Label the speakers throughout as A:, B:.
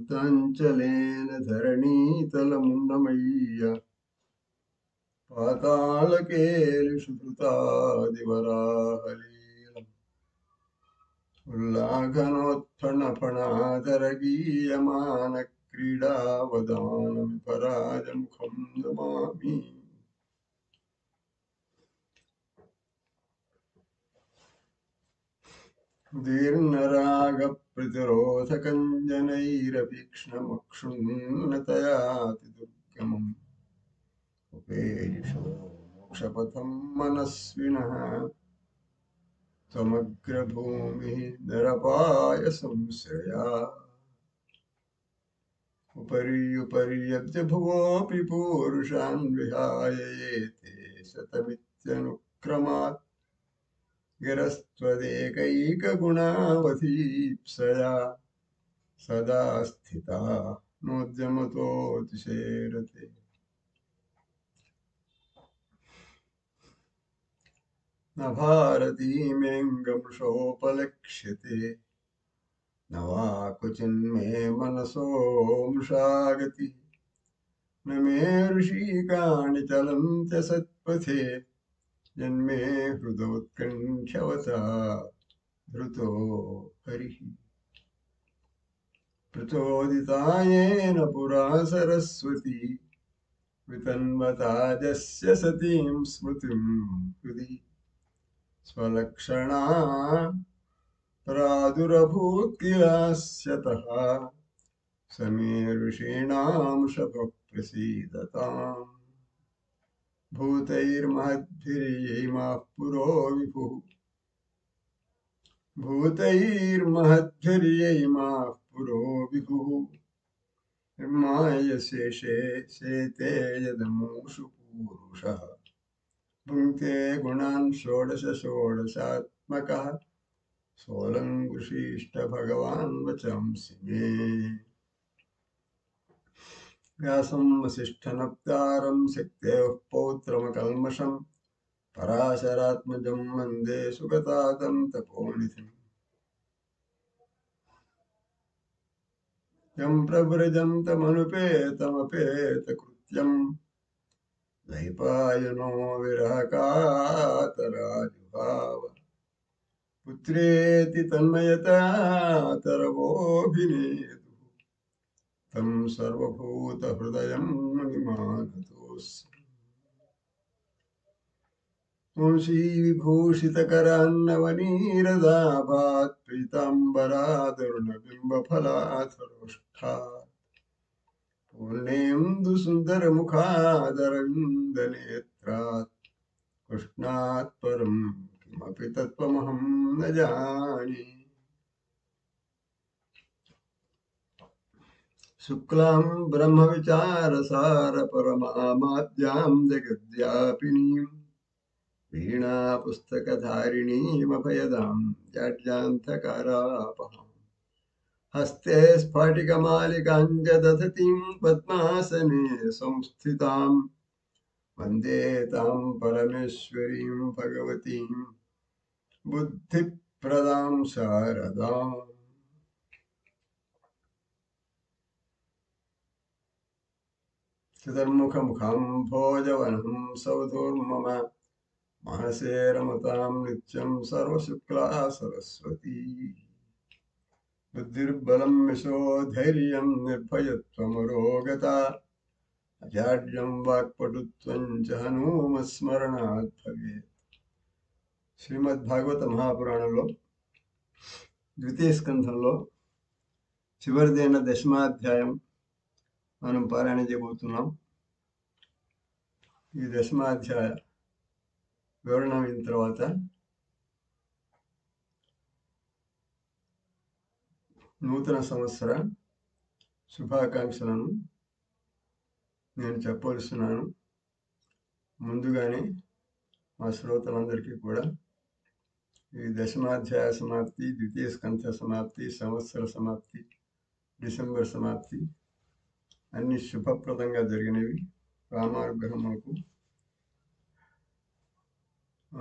A: అంతంచలేన ధరణీతలమున్నమయ్య పాతాళకేలి సుృతాదివరాహలీలం ఉల్లాఘనోత్ఫణ ఫణాదరగీయమాన క్రీడావదానమి పరాజముఖం నమామి దీర్ణరాగప్రతిరోధకంజనైరపీక్ష్ణమక్షున్నతయాతి దుర్గమम् ఉపేయుషో మోక్షపథం మనస్వినः సమగ్రభూమిः నరపాయ సంశ్రయా उपर्युपर्यब्जभुवोऽपि पूरुषान् विहाय ये ते शतमित्यनुक्रमात् गिरस्त्वदेकैकगुणावधीप्सया सदा स्थिता नोद्यमतोऽतिशेरते न भारतीमेऽङ्गमृषोपलक्ष्यते न वा क्वचिन्मे मनसो मृषागति न मे ऋषिकाणि चलन्त्यसत्पथे जन्मे हृदोत्कण्ठ्यवता धृतो हरिः प्रचोदितायेन पुरा सरस्वती वितन्वताजस्य सतीं स्मृतिं हृदि स्वलक्षणा प्रादुरभूत्किलास्यतः समे ऋषीणां शपः प्रसीदताम् भूतैर्महद्भिर्यैमाः पुरो विभुः भूतैर्महद्भिर्यैमाः पुरो विभुः निर्माय शेषे शेते यदमूषु पूरुषः भुङ्क्ते गुणान् षोडश षोडशात्मकः सोलङ्कुशीष्ट भगवान् वचंसि मे व्यासं वसिष्ठनप्तारं शक्तेः पौत्रमकल्मषं पराशरात्मजं वन्दे सुगतातं तपोनिधिम् यं प्रव्रजं तमनुपेतमपेतकृत्यं द्वैपायनो विरहकातराजुभाव पुत्रेति तन्मयता तरवोऽभिनेतु तं सर्वभूतहृदयं मुनिमानतोऽस्मि वंशीविभूषितकरान्नवनीरदाभात् पीताम्बरादरुणबिम्बफलाथरोष्ठात् पूर्णेन्दुसुन्दरमुखादरविन्दनेत्रात् कृष्णात् परं किमपि तत्त्वमहं न जाने शुक्लां ब्रह्मविचारसारपरमामाद्यां जगद्व्यापिनीं वीणापुस्तकधारिणीमभयदां जाड्यान्तकारापहाम् हस्ते स्फटिकमालिकाञ्जदधतीं पद्मासने संस्थितां वन्दे तां परमेश्वरीं भगवतीं बुद्धिप्रदां शारदाम् चतुर्मुखमुखाम्भोजवनं सौधोर्मम मानसे रमतां नित्यं सर्वशुक्ला सरस्वती बुद्धिर्बलं यशो धैर्यं निर्भयत्वमरोगता अजाड्यं वाक्पटुत्वं च हनूमस्मरणात् भवेत् శ్రీమద్భాగవత మహాపురాణంలో ద్వితీయ స్కంధంలో చివరిదైన దశమాధ్యాయం మనం పారాయణ చేయబోతున్నాం ఈ దశమాధ్యాయ వివరణ అయిన తర్వాత నూతన సంవత్సర శుభాకాంక్షలను నేను చెప్పవలసినాను ముందుగానే మా శ్రోతలందరికీ కూడా ఈ దశమాధ్యాయ సమాప్తి ద్వితీయ స్కంధ సమాప్తి సంవత్సర సమాప్తి డిసెంబర్ సమాప్తి అన్ని శుభప్రదంగా జరిగినవి రామానుగ్రహం మనకు ఆ,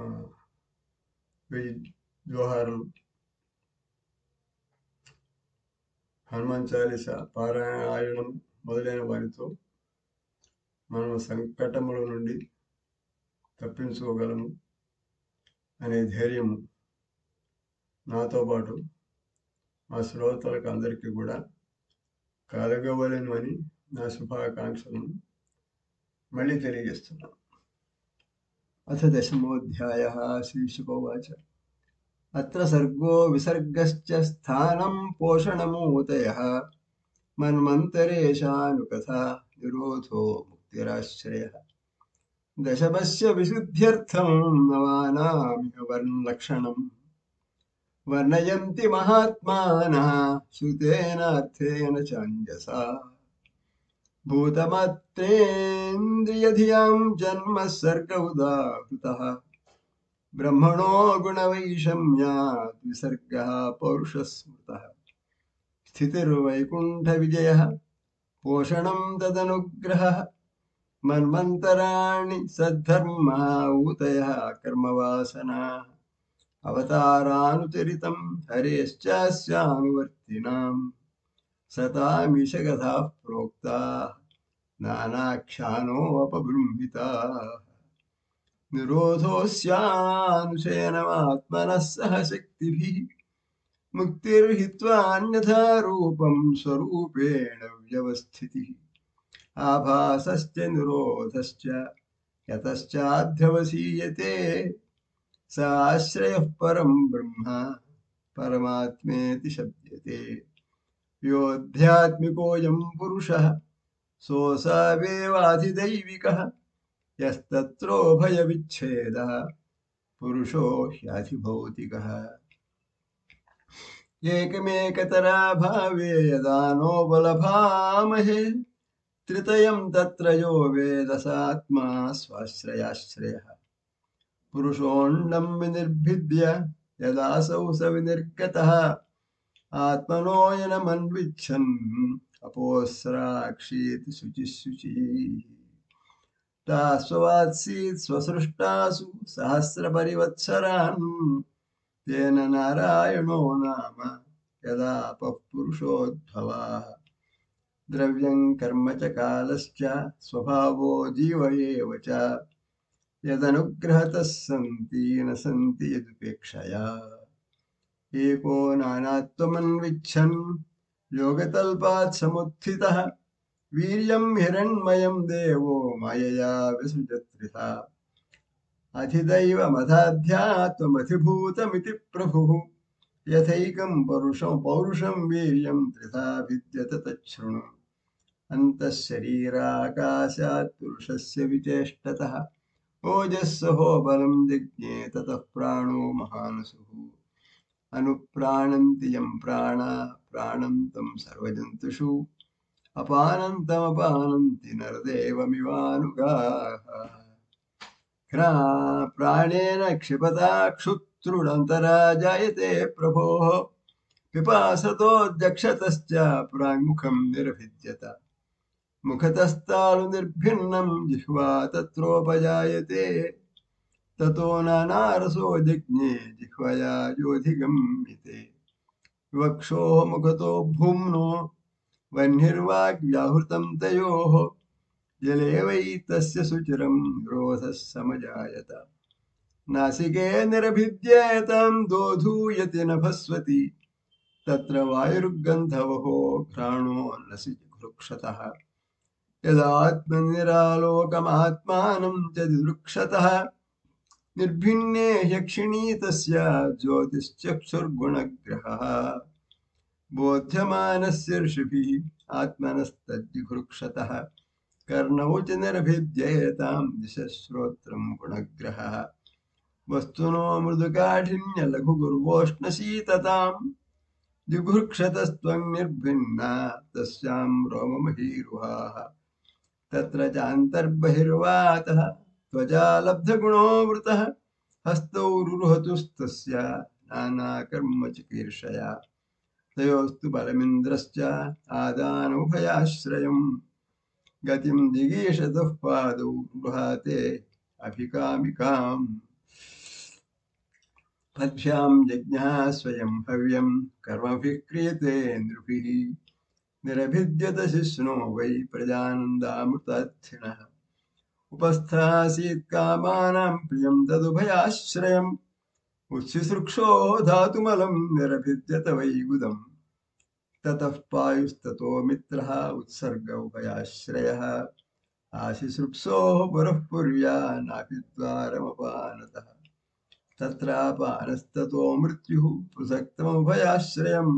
A: వెయ్యి జోహారులు హనుమాన్ చాలీస పారాయణం మొదలైన వారితో మనం సంకటముల నుండి తప్పించుకోగలము అనే ధైర్యము నాతో పాటు మా శ్రోతలకు అందరికీ కూడా కలగవలను అని నా శుభాకాంక్షలను మళ్ళీ తెలియజేస్తున్నాను అథ దశమోధ్యాయ శ్రీశుకోవాచ అత్ర సర్గో విసర్గశ్చ స్థానం పోషణమూతయ మన్మంతరేషానుకథ నిరోధో ముక్తిరాశ్రయ దశమస్య విశుద్ధ్యర్థం నవానామిహ వర్ణలక్షణం వర్ణయంతి మహాత్మానः श्रुतेनार्थेन चाञ्जसा भूतमात्रेन्द्रियधियां जन्म सर्ग उदाहृतः ब्रह्मणो गुणवैषम्यात् विसर्गः पौरुषस्मृतः स्थितिर्वैकुण्ठविजयः पोषणं तदनुग्रहः मन्वन्तराणि सद्धर्मः ऊतयः कर्मवासनाः అవతారానుచరితం హరేశ్చాస్యానువర్తినాం సతామిషగథాः ప్రోక్తా నానాఖ్యానోపబృంహితా నిరోధోస్యానుశయనమాత్మనः సహ శక్తిభిः ముక్తిర్హిత్వాన్యథా రూపం స్వరూపేణ వ్యవస్థితిः ఆభాసశ్చ నిరోధశ్చ యతశ్చాధ్యవసీయతే సాశ్రయ పరం బ్రహ్మ పరమాత్మేతి శబ్దతే యోధ్యాత్మికోయం పురుష సోసావేవాధిదైవిక యస్తత్రోభయ విచ్ఛేద పురుషో హ్యాధిభౌతిక ఏకమేకతరా భావే యదా నోపలభామహే త్రితయం తత్ర యో వేద సాత్మా స్వాశ్రయాశ్రయः పురుషోండం వినిర్భిద్య యదాసౌ స వినిర్గతः ఆత్మనోయనమన్విచ్చన్ అపోస్రాక్షీతి శుచిశుచి తాస్వాత్సీత్ స్వసృష్టాసు సహస్రపరివత్సరాన్ తేన నారాయణో నామ యదాపః పురుషోద్భవా ద్రవ్యం కర్మ చ కాలశ్చ స్వభావో జీవ ఏవ చ యదనుగ్రహతः సంతి న సంతి యదుపేక్షయా ఏకో నానాత్వమన్విచ్చన్ యోగతల్పాత్ సముత్థితः వీర్యం హిరణ్మయం దేవో మాయయా విసృజత్రిహ అధిదైవమధాధ్యాత్వమధిభూతమితి ప్రభుః యథైకం పరుషం పౌరుషం వీర్యం త్రిధా విద్యత తच्छృణు అంతఃశరీరాకాశాత్ పురుషస్య విచేష్టతः ఓజస్సహో బలం జిజ్ఞే తతః ప్రాణో మహానసుః అనుప్రాణంతి యం ప్రాణా ప్రాణం తం సర్వజంతుషు అపానంతమపానంతి నరదేవమివానుగాః ఘ్రా ప్రాణేన క్షిపతా క్షుత్రుడంతరా జాయతే ప్రభోः పిపాసతోద్యక్షతశ్చ ప్రాङ्ముఖం నిర్భిద్యత ముఖతస్తాలు నిర్భిన్నం జిహ్వా తత్రోపజాయతే తతో నానారసో జజ్ఞే జిహ్వయా యోధిగమ్యతే వివక్షో ముఖతో భూమ్నో వహ్నిర్వాగ్వ్యాహృతం తయోః జలే వై తస్య సుచిరం నిరోధः సమజాయత నాసికే నిరభిద్యేతం దోధూయతి నభస్వతి తత్ర వాయుర్గంధవహో ఘ్రాణో నసి ఘృక్షతः యదాత్మనిరాలోకమాత్మానం చ దిదృక్షతः నిర్భిన్నే యక్షిణీ తస్య జ్యోతిశ్చక్షుర్గుణగ్రహः బోధ్యమానస్య ఋషిభిः ఆత్మనస్తద్దిఘృక్షతः కర్ణౌ చ నిర్భిద్యేతాం దిశ శ్రోత్రం గుణగ్రహः వస్తునో మృదుకాఠిన్య లఘుగుర్వోష్ణశీతతాం జిఘృక్షతస్త్వం నిర్భిన్నా తస్యాం రోమమహీరుహాः తత్ర చాन्तर्बहिर्वातः त्वजालब्धगुणो वृतः हस्तौ रुरुहतुस्तस्य नानाकर्म चिकीर्षया तयोस्तु बलमिन्द्रश्च आदानौभयाश्रयम् गतिं जिगीषतः पादौ रुहाते अभिकामिकाम् पद्भ्यां यज्ञः स्वयं हव्यं कर्मभिः क्रियते नृभिः निरभिद्यत शिष्णो वै प्रजानन्दामृतार्थिनः उपस्थासीत् कामानां प्रियं तदुभयाश्रयम् उच्छिसृक्षो धातुमलं निरभिद्यत वै गुदम् ततः पायुस्ततो मित्रः उत्सर्ग उभयाश्रयः आशिसृक्षोः पुरः पुर्या नापि द्वारमपानतः तत्रापानस्ततो मृत्युः पृथक्तमुभयाश्रयम्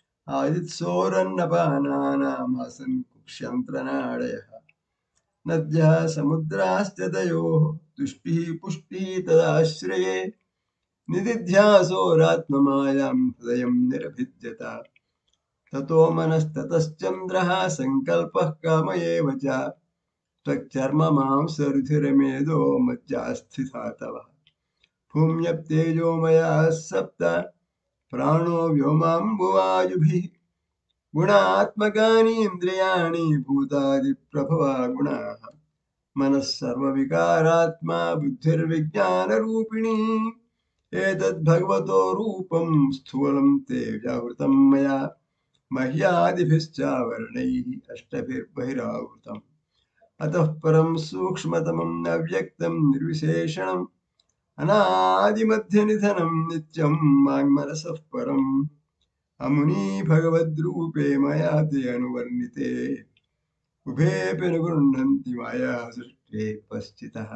A: आदित्सोरन्नपानानामासन् कुक्ष्यन्त्रनाडयः नद्यः समुद्राश्च तयोः तुष्टिः पुष्टिः तदाश्रये निदिध्यासोरात्ममायां हृदयं निरभिद्यत ततो मनस्ततश्चन्द्रः सङ्कल्पः काम एव च त्वक्चर्म मांसरुधिरमेदो मज्जास्थिता तव भूम्यप्तेजोमयाः सप्त प्राणो व्योमाम्बुवायुभिः गुणात्मकानि इन्द्रियाणि भूतादिप्रभवा गुणाः मनः सर्वविकारात्मा बुद्धिर्विज्ञानरूपिणी एतद्भगवतो रूपं स्थूलं ते व्यावृतं मया मह्यादिभिश्चावरणैः अष्टभिर्बहिरावृतम् अतः परं सूक्ष्मतमम् अव्यक्तं निर्विशेषणम् अनादिमध्यनिधनं नित्यं माङ्मनसः परम् अमुनी भगवद्रूपे मया ते अनुवर्णिते उभेऽपि न गृह्णन्ति माया सृष्टे पश्चितः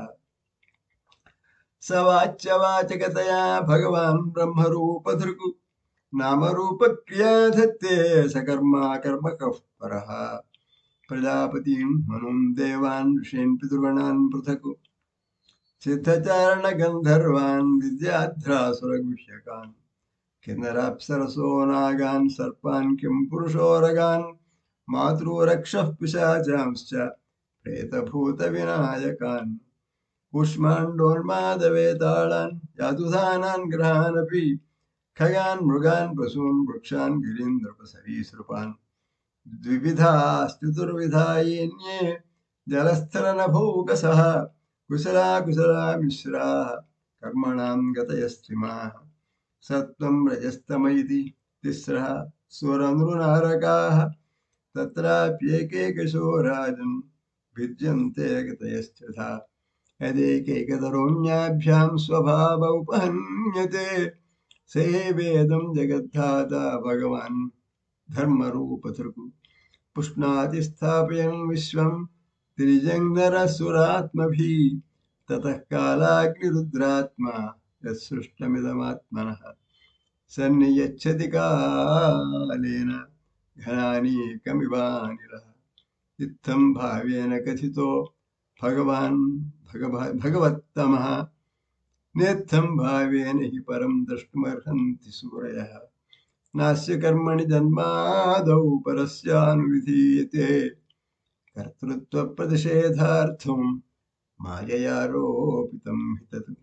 A: स वाच्यवाचकतया भगवान् ब्रह्मरूपधृक् नामरूपक्रिया धत्ते स कर्मा कर्मकः परः प्रजापतीन् मनुं देवान् ऋषीन् पितृगणान् पृथक् सिद्धचारणगन्धर्वान् विद्याध्रासुरगुह्यकान् किन्नराप्सरसो नागान् सर्पान् किं पुरुषोरगान् मातृरक्षः पिशाचांश्च प्रेतभूतविनायकान् कूष्माण्डोन्मादवेताळान् यातुधानान् ग्रहानपि खगान् मृगान् पशून् वृक्षान् गिरीन्द्रपसरीसृपान् द्विविधाश्चतुर्विधा येन्ये जलस्थलनभौकसः कुशला कुशला मिश्राः कर्मणां गतयस्त्रिमाः सत्त्वं रजस्तम इति तिस्रः सुरनृनारकाः तत्राप्येकेकशो राजन् भिद्यन्ते गतयश्चथा यदेकैकतरोऽन्याभ्यां स्वभाव उपहन्यते स एवेदं जगद्धाता भगवान् धर्मरूपधृक् पुष्णाति स्थापयन् विश्वं त्रिजङ्गरसुरात्मभिः ततः कालाग्निरुद्रात्मा यत्सृष्टमिदमात्मनः सन्नियच्छति कालेन घनानीकमिवानिलः इत्थं भावेन कथितो भगवान् भगव भगवत्तमः नेत्थं भावेन हि परं द्रष्टुमर्हन्ति सूरयः नास्य कर्मणि जन्मादौ परस्यानुविधीयते कर्तृत्वप्रतिषेधार्थं माययारोपितं हि तत्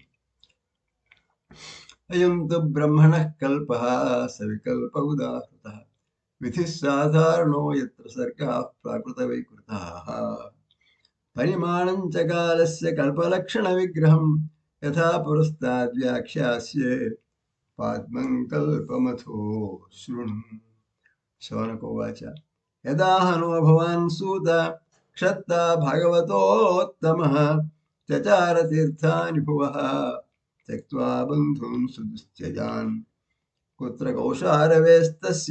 A: अयं तु ब्रह्मणः कल्पः सविकल्प उदाहृतः विधिः साधारणो यत्र सर्गाः प्राकृतवैकृताः परिमाणं च कालस्य कल्पलक्षणविग्रहं यथा पुरस्ताद्व्याख्यास्ये पाद्मं कल्पमथो शृणु शौनकोवाच यदा हनो भवान् सूत क्षत्ता भगवतोत्तमः चचार तीर्थानि भुवः त्यक्त्वा बन्धून् सुदुस्त्यजान् कुत्र कौशारवेस्तस्य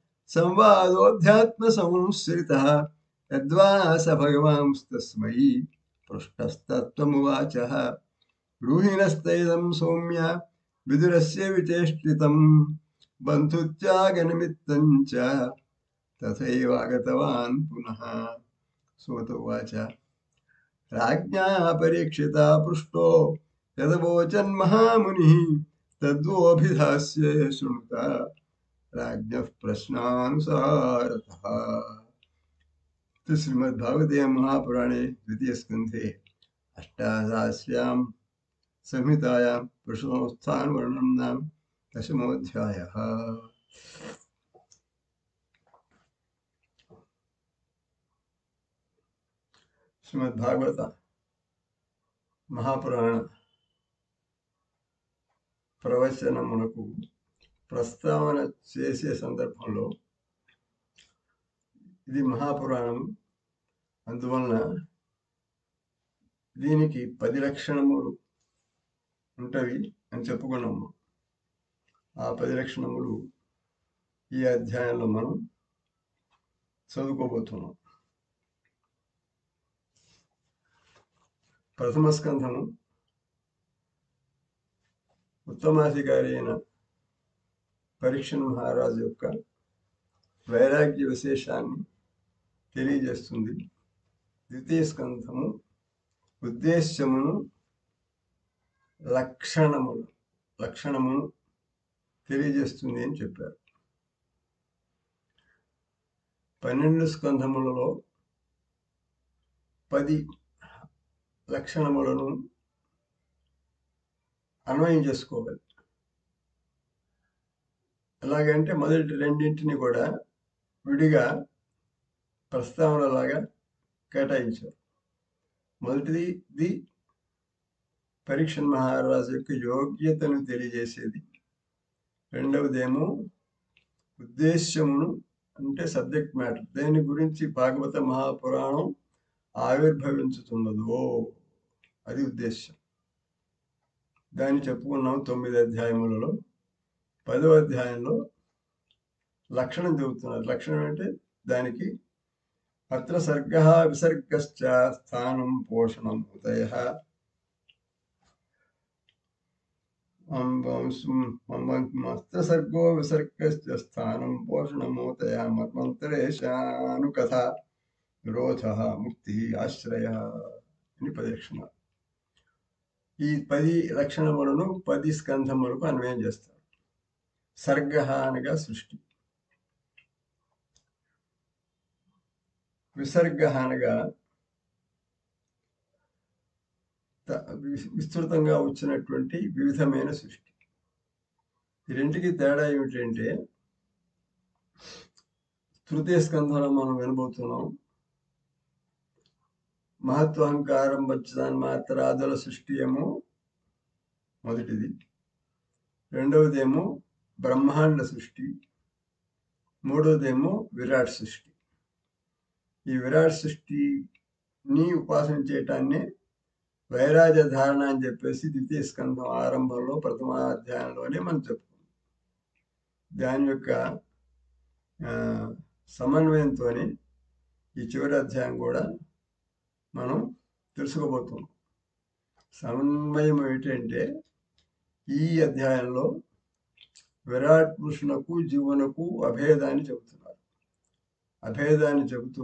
A: संवादोऽध्यात्मसंश्रितः यद्वा स भगवांस्तस्मै पृष्टस्तत्त्वमुवाचः ब्रूहिणस्तैदं सौम्य विदुरस्य विचेष्टितं बन्धुत्यागनिमित्तं च तथैव आगतवान् पुनः सुमत उवाच राज्ञा परीक्षिता पृष्टो यदवोचन्महामुनिः तद्वोऽभिधास्ये शृणुत राज्ञः प्रश्नानुसारतः तु श्रीमद्भागवते महापुराणे द्वितीयस्कन्धे अष्टादशास्यां संहितायां पुरुषोत्थानवर्णनं नाम दशमोऽध्यायः श्रीमद्भागवत महापुराण ప్రవచనమునకు ప్రస్తావన చేసే సందర్భంలో ఇది మహాపురాణం అందువలన దీనికి పది లక్షణములు ఉంటవి అని చెప్పుకున్నాము ఆ పది లక్షణములు ఈ అధ్యాయంలో మనం చదువుకోబోతున్నాం ప్రథమ స్కంధము ఉత్తమాధికారి అయిన పరీక్షణ్ మహారాజు యొక్క వైరాగ్య విశేషాన్ని తెలియజేస్తుంది ద్వితీయ స్కంధము ఉద్దేశ్యమును లక్షణములు లక్షణమును తెలియజేస్తుంది అని చెప్పారు పన్నెండు స్కంధములలో పది లక్షణములను అన్వయం చేసుకోవాలి ఎలాగంటే మొదటి రెండింటిని కూడా విడిగా ప్రస్తావనలాగా కేటాయించారు మొదటిది ది పరీక్ష మహారాజు యొక్క యోగ్యతను తెలియజేసేది రెండవదేమో ఉద్దేశ్యమును అంటే సబ్జెక్ట్ మ్యాటర్ దేని గురించి భాగవత మహాపురాణం ఆవిర్భవించుతున్నదో అది ఉద్దేశ్యం దాన్ని చెప్పుకున్నాం తొమ్మిది అధ్యాయములలో పదవ అధ్యాయంలో లక్షణం చెబుతున్నారు లక్షణం అంటే దానికి అత్ర సర్గ విసర్గశ్చ స్థానం పోషణం ఉదయ అస్త్ర సర్గో విసర్గశ్చ స్థానం పోషణమోతయ మన్వంతరేశానుకథ విరోధ ముక్తి ఆశ్రయ అని పది లక్షణాలు ఈ పది లక్షణములను పది స్కంధములకు అన్వయం చేస్తారు సర్గ అనగా సృష్టి విసర్గ అనగా విస్తృతంగా వచ్చినటువంటి వివిధమైన సృష్టి ఈ రెంటికి తేడా ఏమిటంటే తృతీయ స్కంధంలో మనం వినబోతున్నాం మహత్వహంకారం వచ్చాన్ మాత్రాదుల సృష్టి ఏమో మొదటిది రెండవదేమో బ్రహ్మాండ సృష్టి మూడవదేమో విరాట్ సృష్టి ఈ విరాట్ సృష్టిని ఉపాసన చేయటాన్ని వైరాజ ధారణ అని చెప్పేసి ద్వితీయ స్కంధం ఆరంభంలో ప్రథమ అధ్యాయంలోనే మనం చెప్పుకున్నాం దాని యొక్క సమన్వయంతో ఈ చివరి అధ్యాయం కూడా మనం తెలుసుకోబోతున్నాం సమన్వయం ఏంటంటే ఈ అధ్యాయంలో విరాట్ పురుషునకు జీవునకు అభేదాన్ని చెబుతున్నారు అభేదాన్ని చెబుతూ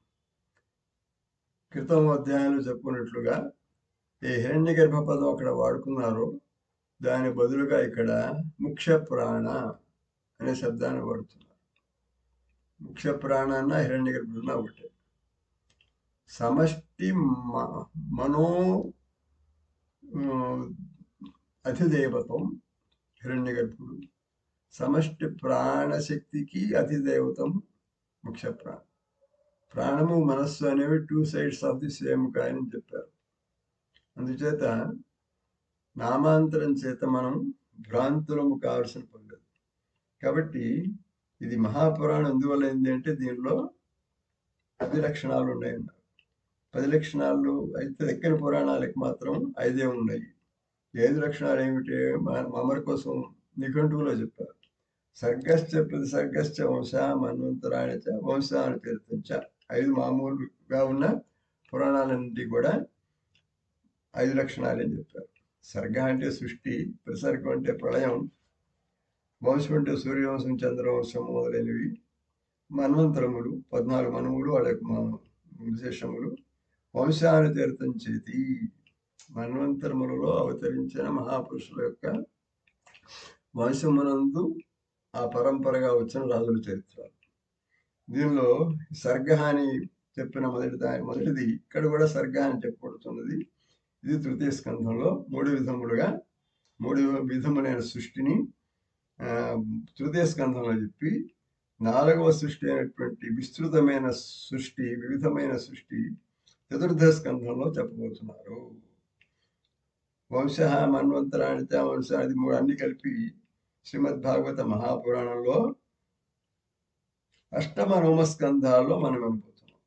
A: క్రితం అధ్యాయంలో చెప్పుకున్నట్లుగా ఏ హిరణ్య గర్భ పదం అక్కడ వాడుకున్నారో దాని బదులుగా ఇక్కడ ముఖ్య ప్రాణ అనే శబ్దాన్ని వాడుతున్నారు ముఖ్య ప్రాణాన్న హిరణ్య గర్భుడున్న ఒకటే సమష్టి మనో అధిదేవతం హిరణ్య గర్భుడు సమష్టి ప్రాణశక్తికి అధిదేవతం ముఖ్య ప్రాణం ప్రాణము మనస్సు అనేవి two sides of the same కాయని చెప్పారు అందుచేత నామాంతరం చేత మనం భ్రాంతులము కావలసిన పని కాబట్టి ఇది మహాపురాణం ఎందువల్ల ఏంటి అంటే దీనిలో పది లక్షణాలు ఉన్నాయి పది లక్షణాలు అయితే దగ్గర పురాణాలకు మాత్రం ఐదే ఉన్నాయి ఐదు లక్షణాలు ఏమిటి మమరి కోసం నిఘంటువులో చెప్పారు సర్గశ్చ ప్రతి సర్గశ్చ వంశ మన్వంతరాయణ వంశాన్ని తీర్థంచ ఐదు మామూలుగా ఉన్న పురాణాలన్నింటి కూడా ఐదు లక్షణాలు అని చెప్పారు సర్గ అంటే సృష్టి ప్రసర్గం అంటే ప్రళయం వంశం అంటే సూర్యవంశం చంద్రవంశం మొదలైనవి మన్వంతరములు పద్నాలుగు మనువులు వాళ్ళ యొక్క విశేషములు వంశాన్ని తీర్థం చేతి మన్వంతరములలో అవతరించిన మహాపురుషుల యొక్క వంశమునందు ఆ పరంపరగా వచ్చిన రాజుల చరిత్ర దీనిలో సర్గహాని చెప్పిన మొదటి మొదటిది ఇక్కడ కూడా సర్గహాని చెప్పబడుతున్నది ఇది తృతీయ స్కంధంలో మూడు విధములుగా మూడు విధములైన సృష్టిని తృతీయ స్కంధంలో చెప్పి నాలుగవ సృష్టి అయినటువంటి విస్తృతమైన సృష్టి వివిధమైన సృష్టి చతుర్థ స్కంధంలో చెప్పబోతున్నారు వంశ మన్వంతరాణిత వంశ అది మూడు అన్ని కలిపి శ్రీమద్ భాగవత మహాపురాణంలో అష్టమ నవమస్కంధాల్లో మనం వెళ్ళిపోతున్నాం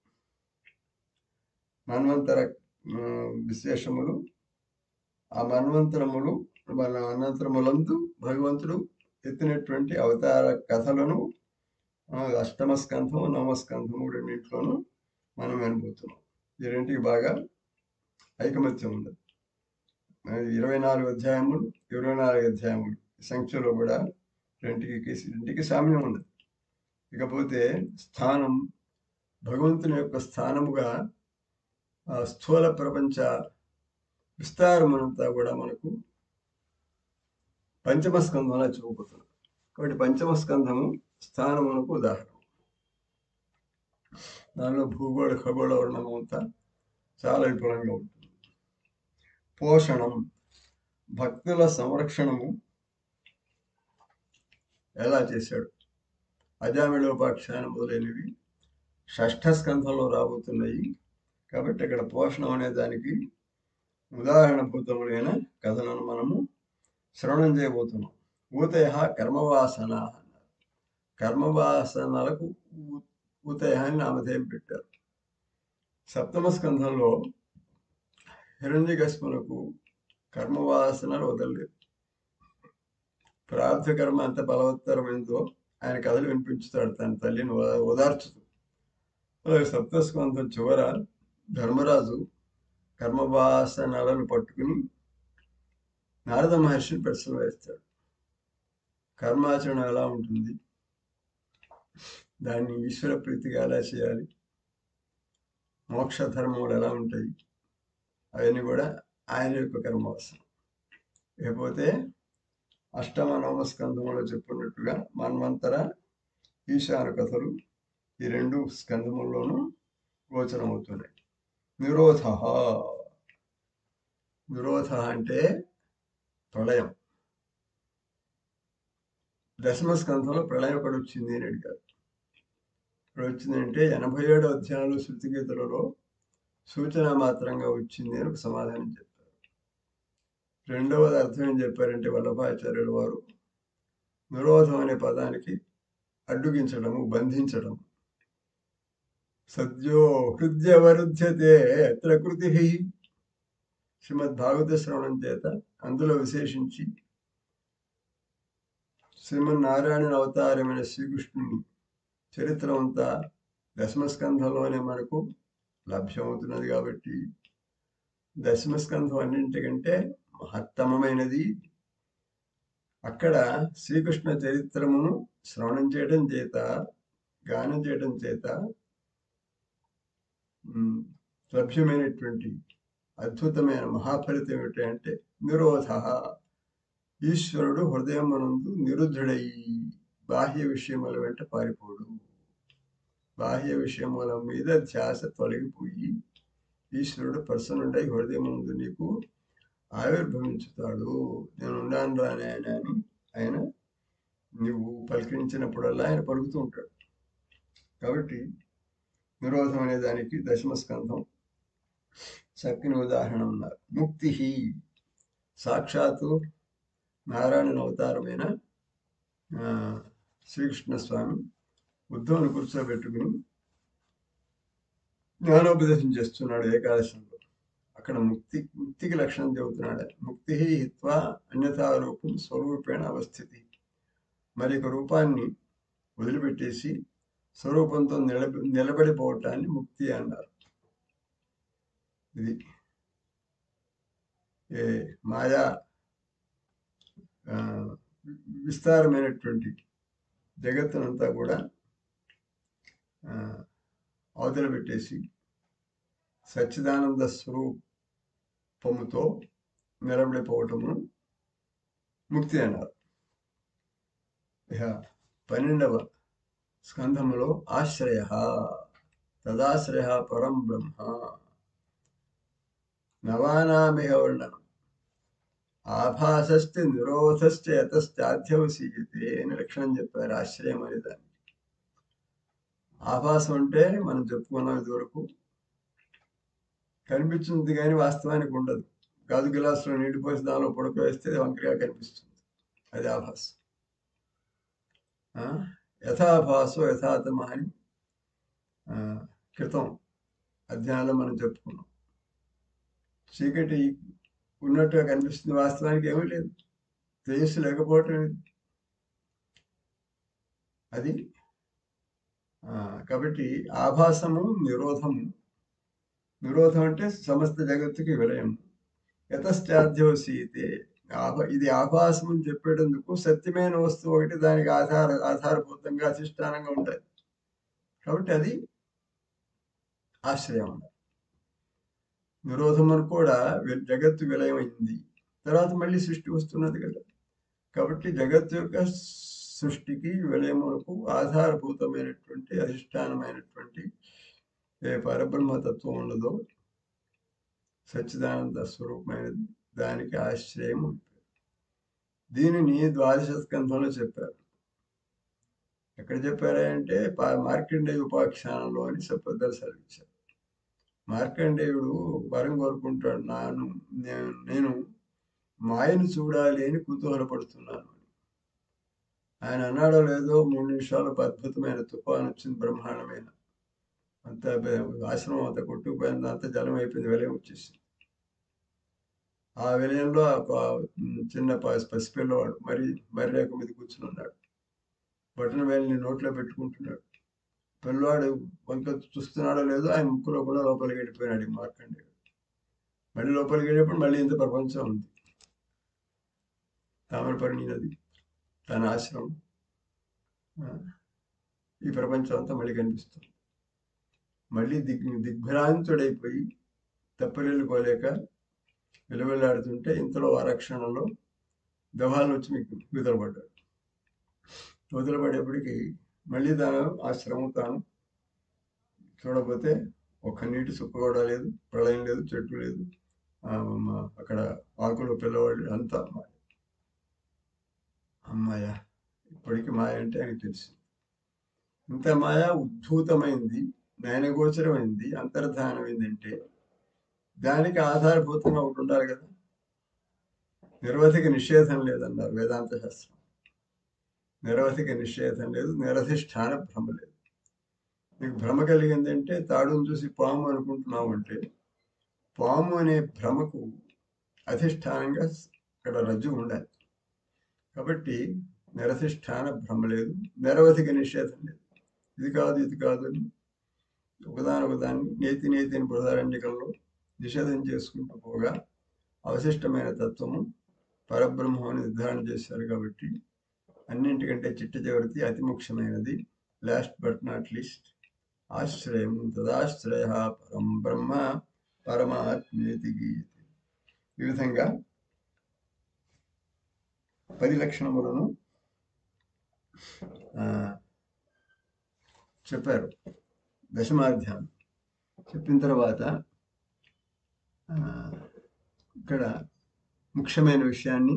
A: మన్వంతర ఉమ్, విశేషములు ఆ మన్వంతరములు మన అనంతరములందు భగవంతుడు ఎత్తినటువంటి అవతార కథలను ఆ, అష్టమ స్కంధము నవమ స్కంధము రెండింటిలోనూ మనం వినబోతున్నాం ఈ రెంటికి బాగా ఐకమత్యం ఉంది మరి ఇరవై నాలుగు అధ్యాయములు ఇరవై నాలుగు అధ్యాయములు ఈ సంఖ్యలో కూడా రెంటికి రెంటికి సామ్యం ఉంది ఇకపోతే స్థానం భగవంతుని యొక్క స్థానముగా ఆ స్థూల ప్రపంచ విస్తారమంతా కూడా మనకు పంచమ స్కంధంలో చూపుతుంది కాబట్టి పంచమ స్కంధము స్థానమునకు ఉదాహరణ దానిలో భూగోళ ఖగోళ వర్ణము అంతా చాలా విపులంగా ఉంటుంది పోషణం భక్తుల సంరక్షణము ఎలా చేశాడు అజామిళోపాఖ్యానం మొదలైనవి షష్ఠ స్కంధంలో రాబోతున్నాయి కాబట్టి ఇక్కడ పోషణం అనే దానికి ఉదాహరణభూతములైన కథలను మనము శ్రవణం చేయబోతున్నాం ఊతయ కర్మవాసన అన్నారు కర్మవాసనలకు ఊ- ఊతయ అని నామధేయం పెట్టారు సప్తమ స్కంధంలో హిరణ్యకశ్ములకు కర్మవాసనలు వదలలేదు ప్రార్థ కర్మ ఎంత బలవత్తరమైందో ఆయన కథలు వినిపించుతాడు తన తల్లిని ఓ- ఓదార్చుతూ అలాగే సప్తస్కంధం చివర ధర్మరాజు కర్మవాసనలను పట్టుకుని నారద మహర్షిని ప్రశ్న వేస్తాడు కర్మాచరణ ఎలా ఉంటుంది దాన్ని ఈశ్వర ప్రీతిగా ఎలా చేయాలి మోక్ష ధర్మములు ఎలా ఉంటాయి అవన్నీ కూడా ఆయన యొక్క కర్మవాసన లేకపోతే అష్టమ నవమ స్కంధములో చెప్పున్నట్టుగా మన్వంతర ఈశాన కథలు ఈ రెండు స్కంధముల్లోనూ గోచరమవుతున్నాయి నిరోధ నిరోధ అంటే ప్రళయం దశమ స్కంధంలో ప్రళయం ఎక్కడ వచ్చింది అని అడిగారు ఇక్కడ వచ్చిందంటే ఎనభై ఏడు అధ్యాయంలో శృతిగీతలలో సూచన మాత్రంగా వచ్చింది అని ఒక సమాధానం చెప్పారు రెండవది అర్థం ఏం చెప్పారంటే వల్లభాచార్యుల వారు నిరోధం అనే పదానికి అడ్డుగించడము బంధించడం సద్యో హృదయవరుధ్యతే ప్రకృతి శ్రీమద్ భాగవత శ్రవణం చేత అందులో విశేషించి శ్రీమన్నారాయణ అవతారమైన శ్రీకృష్ణుని చరిత్ర అంతా దశమస్కంధంలోనే మనకు లభ్యమవుతున్నది కాబట్టి దశమస్కంధం అన్నింటికంటే మహత్తమమైనది అక్కడ శ్రీకృష్ణ చరిత్రమును శ్రవణం చేయడం చేత గానం చేయడం చేత ఉమ్, లభ్యమైనటువంటి అద్భుతమైన మహాఫలితం ఏమిటి అంటే నిరోధ ఈశ్వరుడు హృదయమునందు నిరుద్ధుడై బాహ్య విషయముల వెంట పారిపోడు బాహ్య విషయముల మీద ధ్యాస తొలగిపోయి ఈశ్వరుడు ప్రసన్నుడై హృదయముందు నీకు ఆవిర్భవించుతాడు నేను ఉన్నాను రాని ఆయన అని ఆయన నువ్వు పలికించినప్పుడల్లా ఆయన పలుకుతూ ఉంటాడు కాబట్టి నిరోధం అనే దానికి దశమ స్కంధం చక్కని ఉదాహరణ ఉన్నారు ముక్తి సాక్షాత్తు నారాయణ అవతారమైన ఆ, శ్రీకృష్ణ స్వామి ఉద్ధవుని కూర్చోబెట్టుకుని జ్ఞానోపదేశం చేస్తున్నాడు ఏకాదశంలో అక్కడ ముక్తి ముక్తికి లక్షణం చెబుతున్నాడు ముక్తి హిత్వా అన్యథా రూపం స్వరూపేణ అవస్థితి మరి ఒక రూపాన్ని వదిలిపెట్టేసి స్వరూపంతో నిలబ నిలబడిపోవటాన్ని ముక్తి అన్నారు ఇది ఏ మాయా ఆ, విస్తారమైనటువంటి జగత్తునంతా కూడా ఆ, అవతల పెట్టేసి సచ్చిదానంద స్వరూపముతో నిలబడిపోవటము ముక్తి అన్నారు ఇక పన్నెండవ స్కంధములో ఆశ్రయ తదాశ్రయ పరం బ్రహ్మ నవానామిహ వర్ణనం ఆభాసస్తి నిరోధశ్చ యతశ్చాధ్యవసీయతే అని లక్షణం చెప్పారు ఆశ్రయం అనే దాన్ని ఆభాసం అంటే మనం చెప్పుకున్నాం ఇదివరకు కనిపించింది కానీ వాస్తవానికి ఉండదు గాజు గ్లాసులో నీళ్లు పోసి దానిలో పొడక వేస్తే వంకరగా కనిపిస్తుంది అది ఆభాసం ఆ, యథాభాసో యథాతమ అని ఆ, క్రితం అధ్యాయంలో మనం చెప్పుకున్నాం చీకటి ఉన్నట్టుగా కనిపిస్తుంది వాస్తవానికి ఏమీ లేదు తేజస్సు లేకపోవటం ఇది. అది ఆ, కాబట్టి ఆభాసము నిరోధము నిరోధం అంటే సమస్త జగత్తుకి విలయం యతశ్చాధ్యోసీతే ఆభ ఇది ఆభాసం అని చెప్పేటందుకు సత్యమైన వస్తువు ఒకటి దానికి ఆధార ఆధారభూతంగా అధిష్టానంగా ఉంటుంది కాబట్టి అది ఆశ్రయం అన్నమాట. నిరోధమును కూడా వి- జగత్తు విలయమైంది తర్వాత మళ్ళీ సృష్టి వస్తున్నది కదా కాబట్టి జగత్తు యొక్క సృష్టికి విలయమునకు ఆధారభూతమైనటువంటి అధిష్టానమైనటువంటి ఏ పరబ్రహ్మతత్వం ఉన్నదో సచ్చిదానంద స్వరూపమైనది దానికి ఆశ్రయం ఉంటుంది దీనిని ద్వాదశ స్కంధంలో చెప్పారు ఎక్కడ చెప్పారా అంటే పా- మార్కండేయ ఉపాఖ్యానంలో అని పెద్దలు సెలవిచ్చారు మార్కండేయుడు వరం కోరుకుంటాడు నాను నే- నేను మాయను చూడాలి అని కుతూహలపడుతున్నాను అని. ఆయన అన్నాడో లేదో మూడు నిమిషాలకు అద్భుతమైన తుఫాన్ వచ్చింది బ్రహ్మాండమైన అంత ఆశ్రమం అంతా కొట్టుకుపోయింది అంత జలం అయిపోయింది విలయం వచ్చేసింది ఆ విలయంలో ఒక ఉమ్, చిన్న పసి పసిపిల్లవాడు మరి మర్రేక మీద కూర్చుని ఉన్నాడు బటన్ వేలిని నోట్లో పెట్టుకుంటున్నాడు పిల్లవాడు వంక చూస్తున్నాడో లేదో ఆయన ముక్కులో కూడా లోపలికి వెళ్ళిపోయినాడు ఈ మార్కండేయుడు మళ్ళీ లోపలికి వెళ్ళినప్పుడు మళ్ళీ ఇంత ప్రపంచం ఉంది తామరపర్ణి నది తన ఆశ్రమం ఆ, ఈ ప్రపంచం అంతా మళ్ళీ కనిపిస్తుంది మళ్ళీ దిగ్ దిగ్భ్రాంతుడైపోయి తప్పరెళ్ళుకోలేక విలువెల్లాడుతుంటే ఇంతలో ఆరక్షణలో దవాలను వచ్చి మీకు వదిలబడ్డాడు వదిలబడేప్పటికి మళ్ళీ తన ఆశ్రమం తాను చూడకపోతే ఒక్క నీటి సుక్క కూడా లేదు ప్రళయం లేదు చెట్టు లేదు ఆ, మ- అక్కడ ఆకులు పిల్లవాళ్ళు అంతా మాయ అమ్మాయ ఇప్పటికి మాయ అంటే ఆయనకు తెలుసు ఇంత మాయ ఉద్భూతమైంది నయనగోచరమైంది అంతర్ధానమైంది అంటే దానికి ఆధారభూతంగా ఒకటి ఉండాలి కదా నిరవధిక నిషేధం లేదన్నారు వేదాంత శాస్త్రం నిరవధిక నిషేధం లేదు నిరధిష్టాన భ్రమ లేదు నీకు భ్రమ కలిగిందంటే తాడును చూసి పాము అనుకుంటున్నావు అంటే పాము అనే భ్రమకు అధిష్టానంగా అక్కడ రజ్జు ఉండాలి కాబట్టి నిరధిష్టాన భ్రమ లేదు నిరవధిక నిషేధం లేదు ఇది కాదు ఇది కాదు అని ఒకదానొకదాన్ని నేతి నేతి అని బృహదారణ్యకంలో నిషేధం చేసుకుంటూ పోగా అవశిష్టమైన తత్వము పరబ్రహ్మం అని నిర్ధారణ చేశారు కాబట్టి అన్నింటికంటే చిట్ట చివరిది అతి ముఖ్యమైనది లాస్ట్ బట్ నాట్ లీస్ట్ ఆశ్రయం తదాశ్రయ పరం బ్రహ్మ పరమాత్మేతి గీయతి ఈ విధంగా పది లక్షణములను ఆ, చెప్పారు దశమాధ్యాయం చెప్పిన తర్వాత ఆ, ఇక్కడ ముఖ్యమైన విషయాన్ని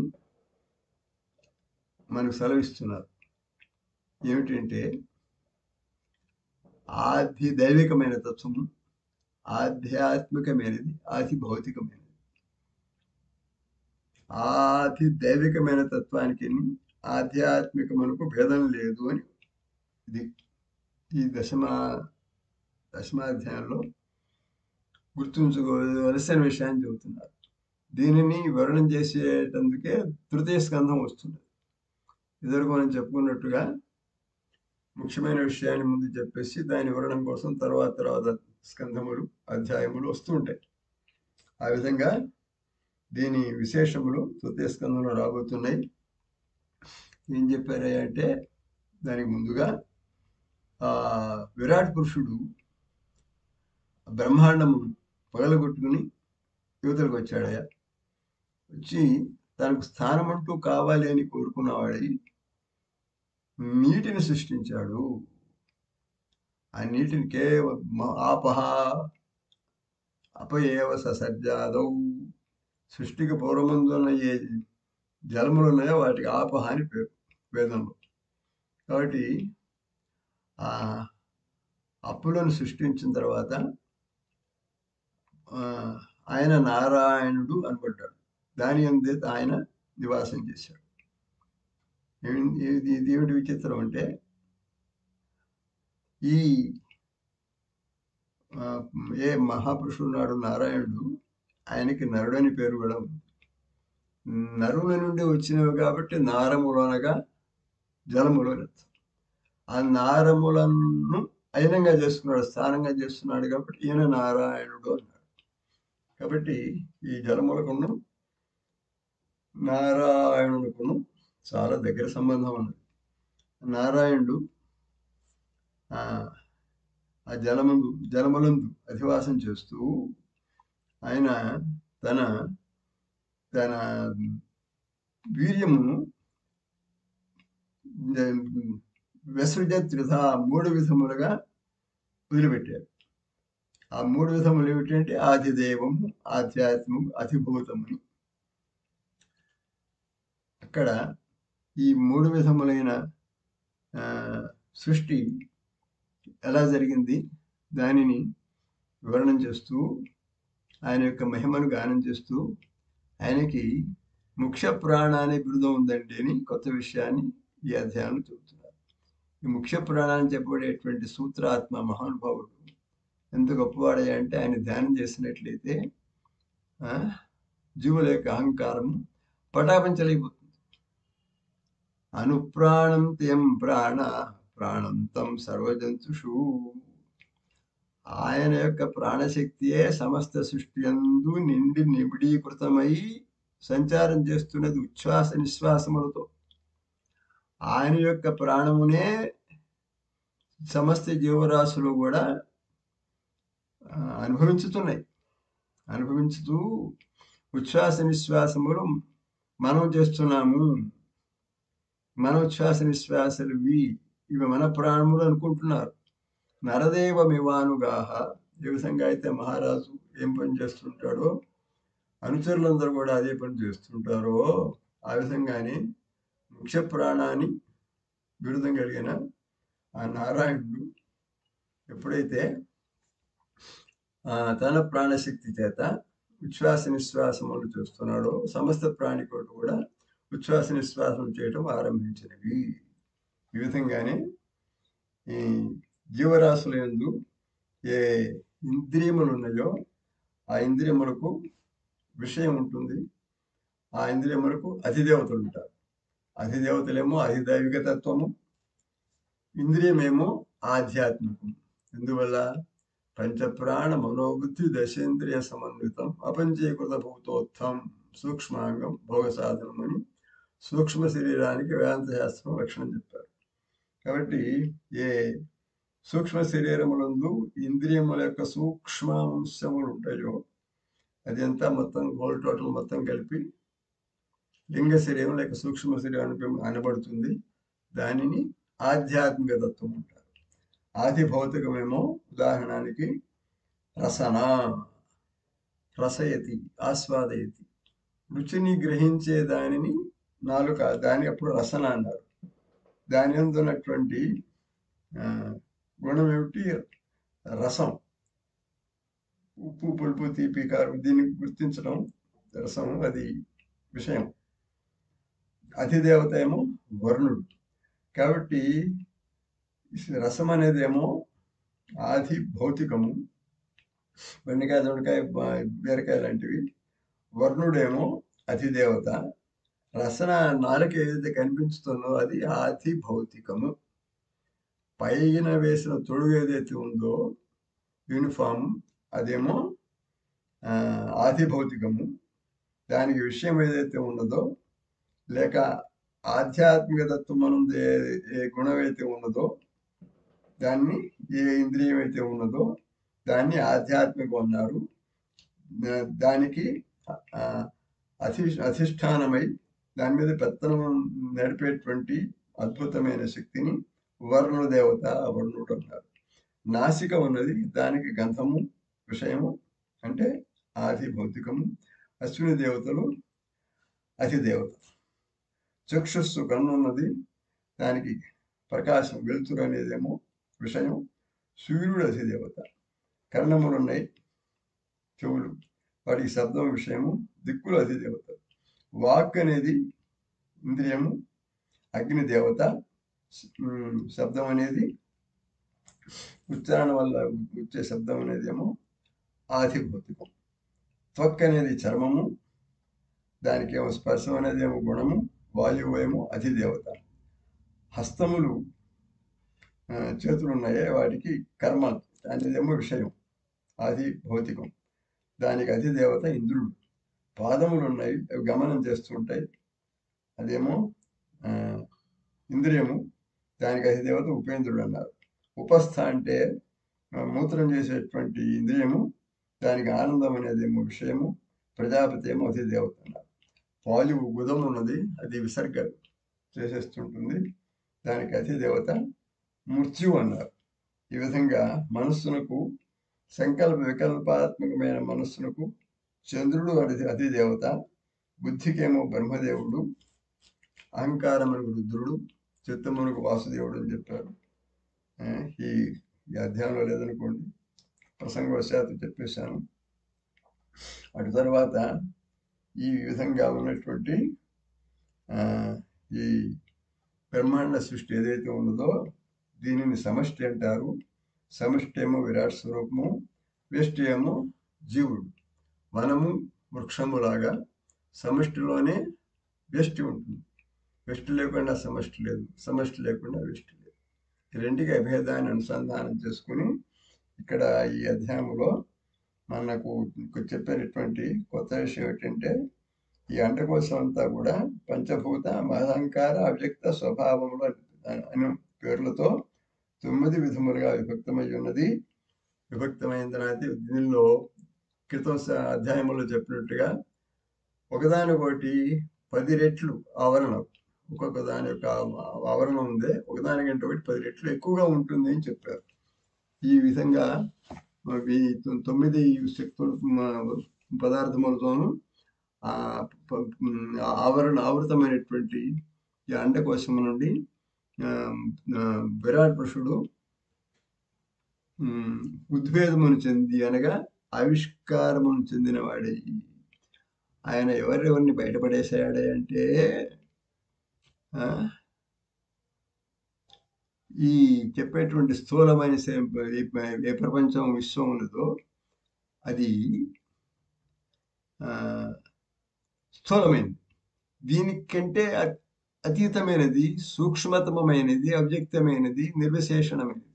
A: మనకు సెలవిస్తున్నారు ఏమిటంటే ఆది దైవికమైన తత్వము ఆధ్యాత్మికమైనది ఆది భౌతికమైనది ఆది దైవికమైన తత్వానికి ఆధ్యాత్మికమునకు భేదం లేదు అని ఇది ఈ దశమ దశమాధ్యాయంలో గుర్తుంచుకోవలసిన విషయాన్ని చెబుతున్నారు దీనిని వివరణం చేసేటందుకే తృతీయ స్కంధం వస్తుంది ఇదివరకు మనం చెప్పుకున్నట్టుగా ముఖ్యమైన విషయాన్ని ముందు చెప్పేసి దాని వివరణం కోసం తర్వాత తర్వాత స్కంధములు అధ్యాయములు వస్తూ ఉంటాయి ఆ విధంగా దీని విశేషములు తృతీయ స్కంధంలో రాబోతున్నాయి ఏం చెప్పారు అంటే దానికి ముందుగా ఆ విరాట్ పురుషుడు బ్రహ్మాండము పగలగొట్టుకుని యువతలకు వచ్చాడయ్యా వచ్చి తనకు స్థానం అంటూ కావాలి అని కోరుకున్నవాడై నీటిని సృష్టించాడు ఆ నీటిని కేవ మ- ఆపహ అపయేవ ససర్జాదౌ సృష్టికి పూర్వమందున్న ఏ జలములు ఉన్నాయో వాటికి ఆపహ అని పేరు వేదంలో కాబట్టి ఆ అప్పులను సృష్టించిన తర్వాత ఆ, ఆయన నారాయణుడు అనబడ్డాడు దాని అందే ఆయన నివాసం చేశాడు ఏమి- ఇది ఇది ఏమిటి విచిత్రం అంటే ఈ ఆ, ఏ మహాపురుషుడు నాడు నారాయణుడు ఆయనకి నరుడని పేరు కూడా ఉంది నరుల నుండి వచ్చినవి కాబట్టి నారములనగా జలములు అని అర్థం. ఆ నారములను అయనంగా చేసుకున్నాడు స్థానంగా చేస్తున్నాడు కాబట్టి ఈయన నారాయణుడు అన్నాడు కాబట్టి ఈ జలములకును నారాయణులకును చాలా దగ్గర సంబంధం ఉన్నది నారాయణుడు ఆ ఆ జలమందు జలములందు అధివాసం చేస్తూ ఆయన తన తన వీర్యమును విసృజత్ విధ మూడు విధములుగా వదిలిపెట్టారు ఆ మూడు విధములు ఏమిటంటే ఆదిదేవము ఆధ్యాత్మము అధిభూతముని అక్కడ ఈ మూడు విధములైన ఆ, సృష్టి ఎలా జరిగింది దానిని వివరణం చేస్తూ ఆయన యొక్క మహిమను గానం చేస్తూ ఆయనకి ముఖ్య ప్రాణ అనే బిరుదం ఉందండి అని కొత్త విషయాన్ని ఈ అధ్యాయంలో చెబుతున్నారు ఈ ముఖ్య ప్రాణాన్ని చెప్పబడేటువంటి సూత్రాత్మ మహానుభావుడు ఎంత గొప్పవాడే అంటే ఆయన ధ్యానం చేసినట్లయితే ఆ, జీవుల యొక్క అహంకారం పటాపంచలైపోతుంది అనుప్రాణం త్యం ప్రాణ ప్రాణం తం సర్వజంతుషు ఆయన యొక్క ప్రాణశక్తియే సమస్త సృష్టి యందు నిండి నిబిడీకృతమై సంచారం చేస్తున్నది ఉచ్ఛ్వాస నిశ్వాసములతో ఆయన యొక్క ప్రాణమునే సమస్త జీవరాశులు కూడా ఆ, అనుభవించుతున్నాయి అనుభవించుతూ ఉచ్ఛ్వాస నిశ్వాసములు మనం చేస్తున్నాము మన ఉచ్ఛ్వాస నిశ్వాసలు ఇవి ఇవి మన ప్రాణములు అనుకుంటున్నారు నరదేవమివానుగాహ ఏ విధంగా అయితే మహారాజు ఏం పని చేస్తుంటాడో అనుచరులందరూ కూడా అదే పని చేస్తుంటారో ఆ విధంగానే ముఖ్య ప్రాణాన్ని బిరుదం కలిగిన ఆ నారాయణుడు ఎప్పుడైతే ఆ, తన ప్రాణశక్తి చేత ఉచ్ఛ్వాస నిశ్వాసములు చేస్తున్నాడో సమస్త ప్రాణికోటి కూడా ఉచ్ఛ్వాస నిశ్వాసం చేయటం ఆరంభించినవి ఈ విధంగానే ఈ జీవరాశుల యందు ఏ ఇంద్రియములు ఉన్నాయో ఆ ఇంద్రియములకు విషయం ఉంటుంది ఆ ఇంద్రియములకు అధిదేవతలు ఉంటారు అధిదేవతలేమో అధిదైవిక తత్వము ఇంద్రియమేమో ఆధ్యాత్మికం ఎందువల్ల పంచప్రాణ మనోబుద్ధి దశేంద్రియ సమన్వితం అపంచీకృత భూతోత్థం సూక్ష్మాంగం భోగ సాధనం అని సూక్ష్మ శరీరానికి వేదాంత శాస్త్రం లక్షణం చెప్పారు కాబట్టి ఏ సూక్ష్మ శరీరములందు ఇంద్రియముల యొక్క సూక్ష్మ అంశములు ఉంటాయో అది అంతా మొత్తం హోల్ టోటల్ మొత్తం కలిపి లింగ శరీరం లేక సూక్ష్మ శరీరం అని అనబడుతుంది దానిని ఆధ్యాత్మిక తత్వం అంటారు ఆది భౌతికమేమో ఉదాహరణకి రసన రసయతి ఆస్వాదయతి రుచిని గ్రహించే దానిని నాలుక దాని అప్పుడు రసన అన్నారు దాని యందు ఉన్నటువంటి ఆ, గుణం ఏమిటి రసం ఉప్పు పులుపు తీపి కారం దీన్ని గుర్తించడం రసం అది విషయం అధిదేవత ఏమో వర్ణుడు కాబట్టి రసం అనేదేమో ఆది భౌతికము బెండకాయ దొండకాయ బ- బీరకాయ లాంటివి వర్ణుడేమో అధిదేవత రసన నాలుక ఏదైతే కనిపించుతుందో అది ఆది భౌతికము పైన వేసిన తొడుగు ఏదైతే ఉందో యూనిఫామ్ అదేమో ఆ, ఆది భౌతికము దానికి విషయం ఏదైతే ఉన్నదో లేక ఆధ్యాత్మిక తత్వం అనేది ఏ- ఏ గుణం అయితే ఉన్నదో దాన్ని ఏ ఇంద్రియం అయితే ఉన్నదో దాన్ని ఆధ్యాత్మికం అన్నారు దా- దానికి ఆ, అధి అధిష్టానమై దాని మీద పెత్తనం నడిపేటువంటి అద్భుతమైన శక్తిని వర్ణ దేవత వర్ణుడు అన్నారు నాసిక ఉన్నది దానికి గంధము విషయము అంటే ఆది భౌతికము అశ్విని దేవతలు అతి దేవత చక్షుస్సు కన్నున్నది దానికి ప్రకాశం వెలుతురు అనేదేమో విషయం సూర్యుడు అధిదేవత కర్ణములు ఉన్నాయి చెవులు వాటికి శబ్దం విషయము దిక్కులు అధిదేవత వాక్ అనేది ఇంద్రియము అగ్ని దేవత ఉమ్, శబ్దం అనేది ఉచ్చారణ వల్ల వచ్చే శబ్దం అనేది ఏమో ఆధిభౌతికం త్వక్ అనేది చర్మము దానికి ఏమో స్పర్శం అనేది ఏమో గుణము వాయువు ఏమో అధిదేవత హస్తములు ఆ, చేతులు ఉన్నాయే వాటికి కర్మ అనేదేమో విషయం అది భౌతికం దానికి అధిదేవత ఇంద్రుడు పాదములు ఉన్నాయి అవి గమనం చేస్తుంటాయి అదేమో ఆ, ఇంద్రియము దానికి అధిదేవత ఉపేంద్రుడు అన్నారు ఉపస్థ అంటే ఆ, మూత్రం చేసేటువంటి ఇంద్రియము దానికి ఆనందం అనేదేమో విషయము ప్రజాపతి ఏమో అధిదేవత అన్నారు వాయువు గుదం ఉన్నది అది విసర్గ చేసేస్తుంటుంది దానికి అధిదేవత మృత్యు అన్నారు ఈ విధంగా మనస్సునకు సంకల్ప వికల్పాత్మకమైన మనస్సునకు చంద్రుడు అతి అధిదేవత బుద్ధికేమో బ్రహ్మదేవుడు అహంకారమునకు రుద్రుడు చిత్తమునకు వాసుదేవుడు అని చెప్పారు ఆ, ఈ ఈ అధ్యాయంలో లేదనుకోండి ప్రసంగవశాత్తు చెప్పేశాను అటు తర్వాత ఈ విధంగా ఉన్నటువంటి ఆ, ఈ బ్రహ్మాండ సృష్టి ఏదైతే ఉన్నదో దీనిని సమష్టి అంటారు సమష్టి ఏమో విరాట్ స్వరూపము వ్యష్టి ఏమో జీవుడు వనము వృక్షములాగా సమష్టిలోనే వ్యష్టి ఉంటుంది వ్యష్టి లేకుండా సమష్టి లేదు సమష్టి లేకుండా వ్యష్టి లేదు ఈ రెండుకి అభేదాన్ని అనుసంధానం చేసుకుని ఇక్కడ ఈ అధ్యాయంలో మనకు చెప్పినటువంటి కొత్త విషయం ఏంటంటే ఈ అండకోశం అంతా కూడా పంచభూత మహంకార అవ్యక్త స్వభావములు అని- అనే పేర్లతో తొమ్మిది విధములుగా విభక్తమై ఉన్నది విభక్తమైన తర్వాత దీనిలో క్రితం స- అధ్యాయంలో చెప్పినట్టుగా ఒకదానికొకటి పది రెట్లు ఆవరణం ఒక్కొక్క దాని యొక్క ఆ- ఆవరణ ఉంది ఒకదానికంటే ఒకటి పది రెట్లు ఎక్కువగా ఉంటుంది అని చెప్పారు ఈ విధంగా ఈ తొ- తొమ్మిది శక్తులు మ- పదార్థములతోనూ ఆ ప- ఉమ్, ఆ ఆవరణ ఆవృతమైనటువంటి ఈ అండకోశము నుండి ఆ, ఆ, విరాట్ పురుషుడు ఉమ్, ఉద్వేదమును చెంది అనగా ఆవిష్కారమును చెందినవాడే ఆయన ఎవరెవరిని బయటపడేశాడే అంటే ఆ, ఈ చెప్పేటువంటి స్థూలమైన సే- ఈ- ఏ ప్రపంచం విశ్వం ఉన్నదో అది ఆ, స్థూలమైనది దీనికంటే అ- అతీతమైనది సూక్ష్మతమైనది అవ్యక్తమైనది నిర్విశేషణమైనది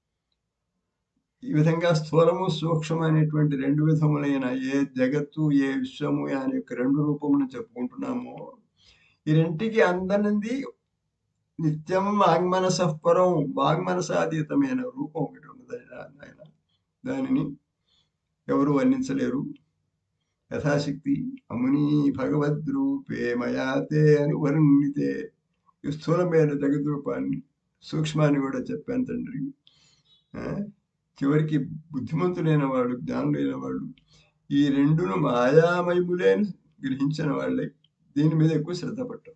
A: ఈ విధంగా స్థూలము సూక్ష్మమైనటువంటి రెండు విధములైన ఏ జగత్తు ఏ విశ్వము అనే యొక్క రెండు రూపములను చెప్పుకుంటున్నామో ఈ రెంటికి అందనిది నిత్యం వాగ్మనసపరం వాగ్మనసాతీతమైన రూపం ఒకటి ఉన్నది ఆయన- ఆయన దానిని ఎవరు వర్ణించలేరు యథాశక్తి అముని భగవద్రూపే మయాతే అని వర్ణితే ఈ స్థూలమైన జగద్ రూపాన్ని సూక్ష్మాన్ని కూడా చెప్పాను తండ్రి ఆ, చివరికి బుద్ధిమంతులైన వాళ్ళు జ్ఞానులైన వాళ్ళు ఈ రెండును మాయామయములే అని గ్రహించిన వాళ్ళే దీని మీద ఎక్కువ శ్రద్ధ పట్టారు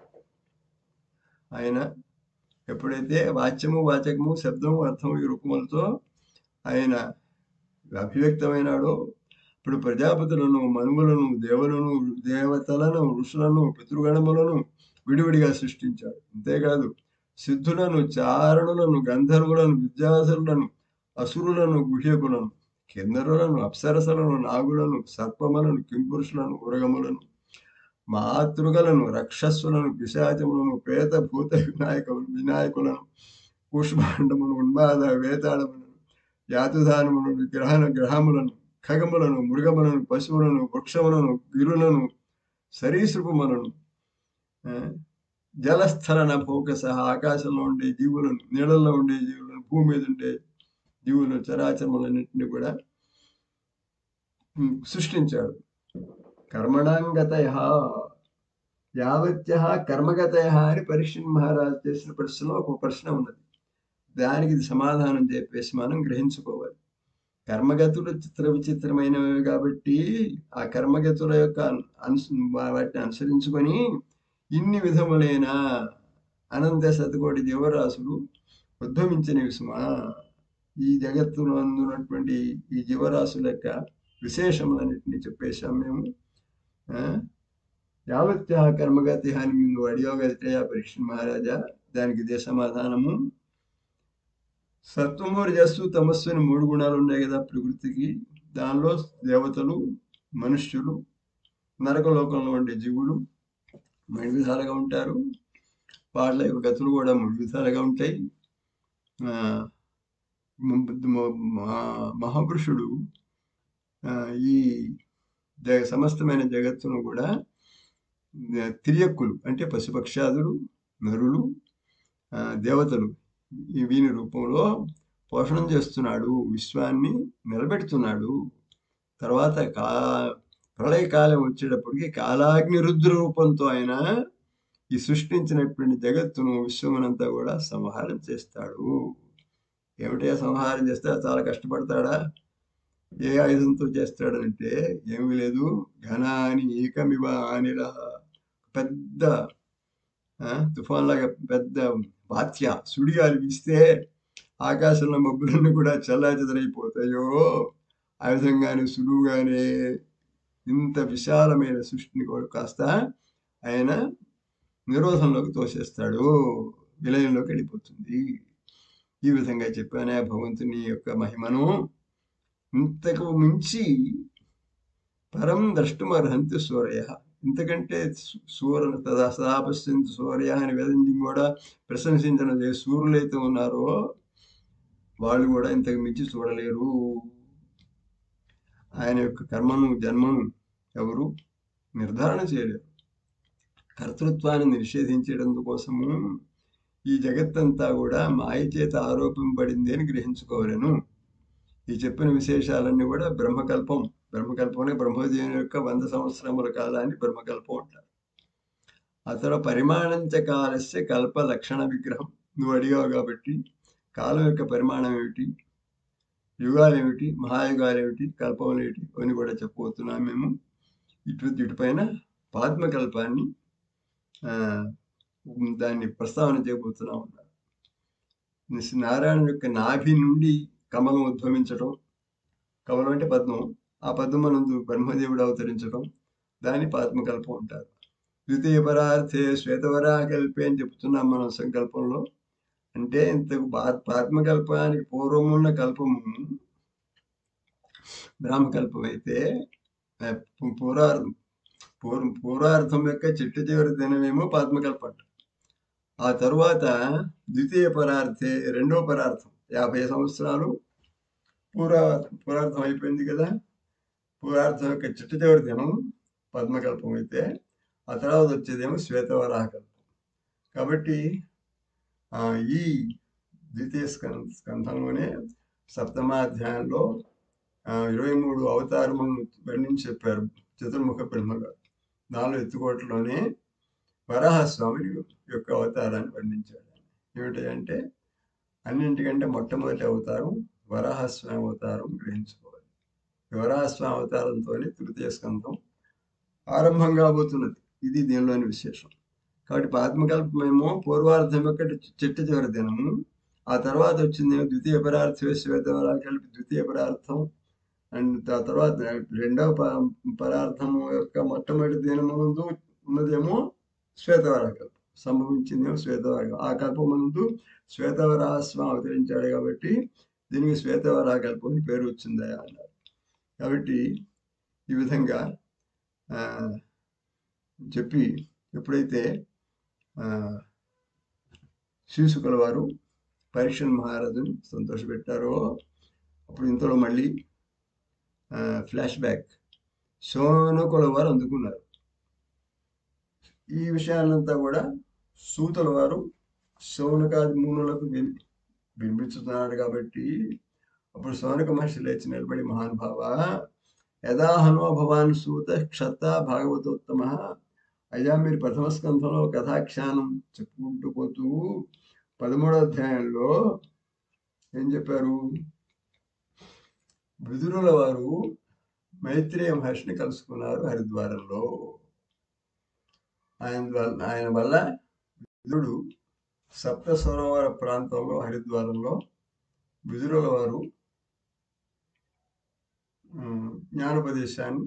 A: ఆయన ఎప్పుడైతే వాచ్యము వాచకము శబ్దము అర్థము ఈ రూపములతో ఆయన అభివ్యక్తమైనాడో ఇప్పుడు ప్రజాపతులను మనువులను దేవులను దేవతలను ఋషులను పితృగణములను విడివిడిగా సృష్టించాడు అంతేకాదు సిద్ధులను చారణులను గంధర్వులను విద్యాసురులను అసురులను గుహ్యకులను కిన్నరులను అప్సరసలను నాగులను సర్పములను కింపురుషులను ఉరగములను మాతృగలను రక్షస్సులను పిశాచములను పేత భూత వినాయక వినాయకులను కూష్మాండమును ఉన్మాద వేతాళములను యాతుధానములను గ్రహణ గ్రహములను ఖగములను మృగములను పశువులను వృక్షములను గిరులను సరీసృపములను ఆ, జలస్థలన ఫోకస ఆకాశంలో ఉండే జీవులను నీళ్ళల్లో ఉండే జీవులను భూమి మీద ఉండే జీవులను చరాచరములన్నింటినీ కూడా ఉమ్, సృష్టించాడు కర్మణాంగత యావత్య కర్మగత అని పరీక్షణ్ మహారాజ్ చేసిన ప్రశ్నలో ఒక ప్రశ్న ఉన్నది దానికి ఇది సమాధానం చెప్పేసి మనం గ్రహించుకోవాలి కర్మగతులు చిత్ర విచిత్రమైనవి కాబట్టి ఆ కర్మగతుల యొక్క అను వాటిని అనుసరించుకొని ఇన్ని విధములైన అనంత శతకోటి జీవరాశులు ఉద్భవించినవి సుమా ఈ జగత్తులో ఉన్నటువంటి ఈ జీవరాశుల యొక్క విశేషములన్నింటినీ చెప్పేశాం మేము ఆ, యావత్యా కర్మగతి హాని ముందు అడియోగతియా పరీక్ష మహారాజా దానికి ఇదే సమాధానము సత్వము రజస్సు తమస్సు అని మూడు గుణాలు ఉన్నాయి కదా ప్రకృతికి దానిలో దేవతలు మనుష్యులు నరకలోకంలో ఉండే జీవులు మూడు విధాలుగా ఉంటారు వాళ్ళ యొక్క గతులు కూడా మూడు విధాలుగా ఉంటాయి ఆ, మ- మ- మా- మహాపురుషుడు ఆ, ఈ జగ సమస్తమైన జగత్తును కూడా ఆ, తిరియక్కులు అంటే పశుపక్షాదులు నరులు ఆ, దేవతలు ఈ వీని రూపంలో పోషణం చేస్తున్నాడు విశ్వాన్ని నిలబెడుతున్నాడు తర్వాత కా ప్రళయకాలం వచ్చేటప్పటికి కాలాగ్ని రుద్ర రూపంతో ఆయన ఈ సృష్టించినటువంటి జగత్తును విశ్వమునంతా కూడా సంహారం చేస్తాడు ఏమిటో సంహారం చేస్తే చాలా కష్టపడతాడా ఏ ఆయుధంతో చేస్తాడంటే ఏమీ లేదు ఘనాని ఏకమివ అనిల పెద్ద ఆ, తుఫాన్ లాగా పెద్ద వాత్య సుడిగాలి వీస్తే ఆకాశంలో మబ్బులన్నీ కూడా చల్లాచెదరైపోతాయో ఆ విధంగానే సులువుగానే ఇంత విశాలమైన సృష్టిని కూడా కాస్త ఆయన నిరోధంలోకి తోసేస్తాడు విలయంలోకి వెళ్ళిపోతుంది ఈ విధంగా చెప్పానే భగవంతుని యొక్క మహిమను ఇంతకు మించి పరం ద్రష్టుమర్హంతి సూర్య ఇంతకంటే సు- సూర్య తదా సదా పశ్యంతి సూర్య అని వేదంజి కూడా ప్రశంసించిన ఏ సూర్యులైతే ఉన్నారో వాళ్ళు కూడా ఇంతకు మించి చూడలేరు ఆయన యొక్క కర్మను జన్మను ఎవరు నిర్ధారణ చేయలేరు కర్తృత్వాన్ని నిషేధించడం కోసము ఈ జగత్తంతా కూడా మాయ చేత ఆరోపింపబడింది అని గ్రహించుకోవాలను ఈ చెప్పిన విశేషాలన్నీ కూడా బ్రహ్మకల్పం బ్రహ్మకల్పం బ్రహ్మదేవుని యొక్క వంద సంవత్సరముల కాలాన్ని బ్రహ్మకల్పం అంటారు అతడు పరిమాణంచ కాలస్య కల్ప లక్షణ విగ్రహం నువ్వు అడిగావు కాబట్టి కాలం యొక్క పరిమాణం ఏమిటి యుగాలు ఏమిటి మహాయుగాలు ఏమిటి కల్పములు ఏమిటి అని కూడా చెప్పబోతున్నాం మేము ఇటు ఇటుపైన పాద్మకల్పాన్ని ఆ, దాన్ని ప్రస్తావన చేయబోతున్నాం అన్నారు నిస్- నారాయణ యొక్క నాభి నుండి కమలం ఉద్భవించటం కమలం అంటే పద్మం ఆ పద్మనందు బ్రహ్మదేవుడు అవతరించడం దాన్ని పాద్మకల్పం అంటారు ద్వితీయ పరార్థే శ్వేతవరాకల్పే అని చెప్తున్నాం మనం సంకల్పంలో అంటే ఇంతకు పా- పాద్మకల్పానికి పూర్వమున్న కల్పము బ్రాహ్మకల్పం అయితే ఆ, పు- పూర్వార్థం పూర్వ పూర్వార్థం యొక్క చిట్ట చివరి దినమేమో పాద్మకల్పం అంటారు. ఆ తరువాత ద్వితీయ పరార్థే రెండో పరార్థం యాభై సంవత్సరాలు పూర్వ పూర్వార్థం అయిపోయింది కదా పూర్వార్థం యొక్క చిట్ట చివరి దినం పద్మకల్పం అయితే ఆ తర్వాత వచ్చేదేమో శ్వేతవరాహకల్పం కాబట్టి ఆ, ఈ ద్వితీయ స్కంద స్కంధంలోనే సప్తమాధ్యాయంలో ఆ, ఇరవై మూడు అవతారములను వర్ణించి చెప్పారు చతుర్ముఖ బ్రహ్మగా దానిలో ఎత్తుకోవటంలోనే వరాహస్వామి యొక్క అవతారాన్ని వర్ణించాడు ఏమిటంటే అన్నింటికంటే మొట్టమొదటి అవతారం వరాహస్వామి అవతారం గ్రహించుకోవాలి ఈ వరాహస్వామి అవతారంతోనే తృతీయ స్కంధం ఆరంభం కాబోతున్నది ఇది దీనిలోని విశేషం కాబట్టి పాత్మకల్పమేమో పూర్వార్థం యొక్క చిట్ట చివరి దినము ఆ తర్వాత వచ్చిందేమో ద్వితీయ పరార్థ శ్వేతవరాలు కలిపి ద్వితీయ పరార్థం అండ్ ఆ తర్వాత రెండవ ప- పరార్థము యొక్క మొట్టమొదటి దినమునందు ఉన్నదేమో శ్వేతవరాహ కల్పం సంభవించిందేమో శ్వేతవరాహ ఆ కల్పమునందు శ్వేతవరాహస్వామి అవతరించాడు కాబట్టి దీనికి శ్వేతవరాహ కల్పం అని పేరు వచ్చిందా అన్నారు కాబట్టి ఈ విధంగా ఆ, చెప్పి ఎప్పుడైతే ఆ, శీసుకుల వారు పరీక్షన్ మహారాజుని సంతోషపెట్టారో అప్పుడు ఇంతలో మళ్ళీ ఫ్లాష్ బ్యాక్ సోనకుల వారు అందుకున్నారు ఈ విషయాలంతా కూడా సూతుల వారు సౌనకాది మూనులకు విని వినిపించుతున్నాడు కాబట్టి అప్పుడు సౌనక మహర్షి లేచి నిలబడి మహానుభావ యదాహనో భవాన్ సూత క్షత భాగవతోత్తమ అయ్యా మీరు ప్రథమ స్కంధంలో కథాఖ్యానం చెప్పుకుంటూ పోతూ పదమూడో అధ్యాయంలో ఏం చెప్పారు విదురుల వారు మైత్రేయ మహర్షిని కలుసుకున్నారు హరిద్వారంలో ఆయన వల్ల ఆయన వల్ల విదురుడు సప్త సరోవర ప్రాంతంలో హరిద్వారంలో విదురుల వారు ఉమ్, జ్ఞానోపదేశాన్ని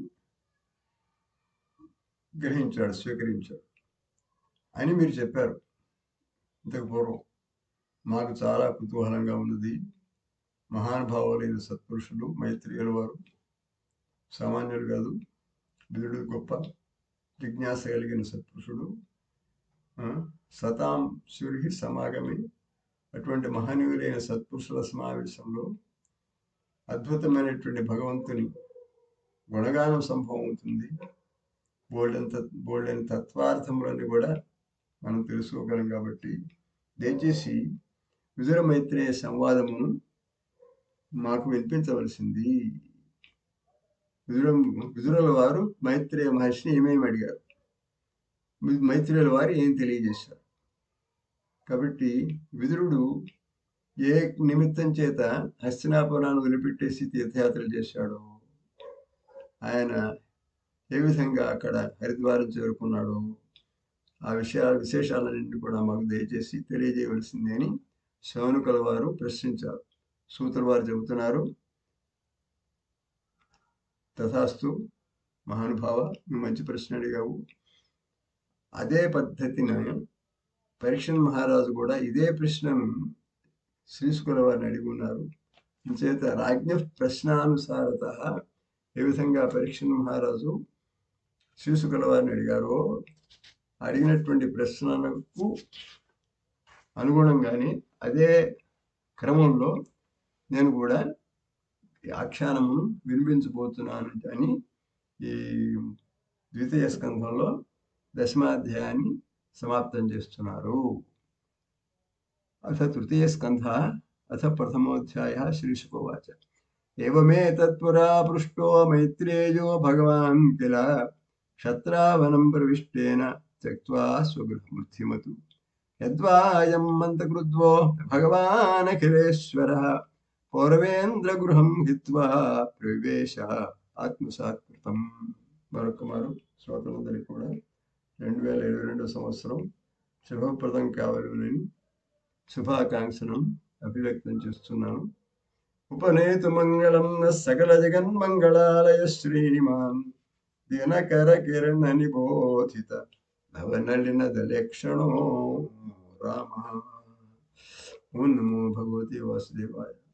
A: గ్రహించాడు స్వీకరించాడు అని మీరు చెప్పారు ఇంతకు పూర్వం మాకు చాలా కుతూహలంగా ఉన్నది మహానుభావులైన సత్పురుషులు మైత్రియుల వారు సామాన్యులు కాదు విదుడు గొప్ప జిజ్ఞాస కలిగిన సత్పురుషుడు ఆ, సతాం సూర్య సమాగమి అటువంటి మహనీయులైన సత్పురుషుల సమావేశంలో అద్భుతమైనటువంటి భగవంతుని గుణగానం సంభవం అవుతుంది బోల్డెన్ బోల్డెన్ తత్వార్థములని కూడా మనం తెలుసుకోగలం కాబట్టి దయచేసి విదుర మైత్రేయ సంవాదమును మాకు వినిపించవలసింది విదుర విదురుల వారు మైత్రేయ మహర్షిని ఏమేమి అడిగారు మి- మైత్రేయుల వారు ఏం తెలియజేశారు కాబట్టి విదురుడు ఏ నిమిత్తం చేత హస్తినాపురాన్ని వదిలిపెట్టేసి తీర్థయాత్రలు చేశాడో ఆయన ఏ విధంగా అక్కడ హరిద్వారం చేరుకున్నాడో ఆ విషయాల విశేషాలన్నింటినీ కూడా మాకు దయచేసి తెలియజేయవలసింది అని శౌనకుల వారు ప్రశ్నించారు సూత్రుల వారు చెబుతున్నారు తథాస్తు మహానుభావ నువ్వు మంచి ప్రశ్న అడిగావు అదే పద్ధతిని పరీక్షణ్ మహారాజు కూడా ఇదే ప్రశ్నను శ్రీశుకుల వారిని అడిగి ఉన్నారు చేత రాజ్ఞ ప్రశ్నానుసారత ఏ విధంగా పరీక్షణ్ మహారాజు శ్రీశుకుల వారిని అడిగారో అడిగినటువంటి ప్రశ్నలకు అనుగుణంగానే అదే క్రమంలో నేను కూడా ఈ ఆఖ్యానమును వినిపించబోతున్నాను అని ఈ ద్వితీయ స్కంధంలో దశమాధ్యాయాన్ని సమాప్తం చేస్తున్నారు అథ తృతీయ స్కంధ అథ ప్రథమోధ్యాయ శ్రీశుకోవాచ ఏవమే తత్పురా పృష్టో మైత్రేయో భగవాన్ కిల క్షత్రావనం ప్రవిష్టేన త్యక్వా స్వగృహమృత్యుమతు యద్వాయం మంతకృద్వో భగవానఖిలేశ్వర పౌరవేంద్రగృహం హిత్వా ప్రవేశ ఆత్మసాత్కృతం మరొక మారు శ్రోతలందరికీ కూడా రెండు వేల ఇరవై రెండో సంవత్సరం శుభప్రదం కావాలని శుభాకాంక్షను అభివ్యక్తం చేస్తున్నాను ఉపనేతు మంగళం సకల జగన్మంగళాలయ శ్రీమాన్ దినకర కిరణ నిబోధిత నవనలిన దలక్షణో రామ ఓం నమో భగవతి వాసుదేవాయ